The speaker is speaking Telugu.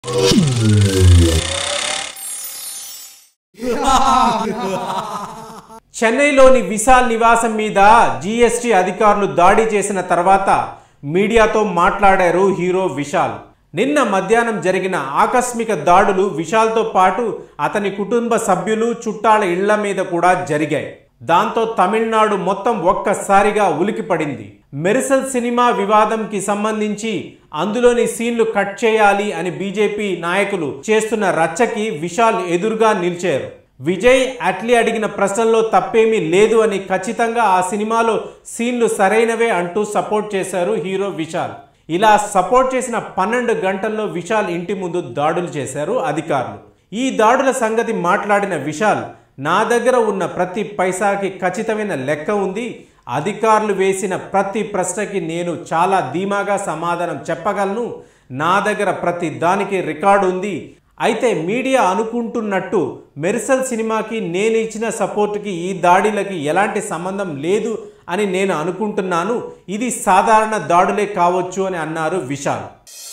చెన్నైలోని విశాల్ నివాసం మీద జీఎస్టీ అధికారులు దాడి చేసిన తర్వాత మీడియాతో మాట్లాడారు హీరో విశాల్ నిన్న మధ్యాహ్నం జరిగిన ఆకస్మిక దాడులు విశాల్తో పాటు అతని కుటుంబ సభ్యులు చుట్టాల ఇళ్ల మీద కూడా జరిగాయి దాంతో తమిళనాడు మొత్తం ఒక్కసారిగా ఉలికిపడింది మెరిసల్ సినిమా వివాదంకి సంబంధించి అందులోని సీన్లు కట్ చేయాలి అని బీజేపీ నాయకులు చేస్తున్న రచ్చకి విశాల్ ఎదురుగా నిలిచారు విజయ్ అట్లీ అడిగిన ప్రశ్నల్లో తప్పేమీ లేదు అని ఖచ్చితంగా ఆ సినిమాలో సీన్లు సరైనవే అంటూ సపోర్ట్ చేశారు హీరో విశాల్ ఇలా సపోర్ట్ చేసిన పన్నెండు గంటల్లో విశాల్ ఇంటి ముందు దాడులు చేశారు అధికారులు ఈ దాడుల సంగతి మాట్లాడిన విశాల్ నా దగ్గర ఉన్న ప్రతి పైసాకి ఖచ్చితమైన లెక్క ఉంది అధికారులు వేసిన ప్రతి ప్రశ్నకి నేను చాలా ధీమాగా సమాధానం చెప్పగలను నా దగ్గర ప్రతి దానికి రికార్డు ఉంది అయితే మీడియా అనుకుంటున్నట్టు మెర్సల్ సినిమాకి నేను ఇచ్చిన సపోర్టుకి ఈ దాడిలకి ఎలాంటి సంబంధం లేదు అని నేను అనుకుంటున్నాను ఇది సాధారణ దాడులే కావచ్చు అని అన్నారు విశాల్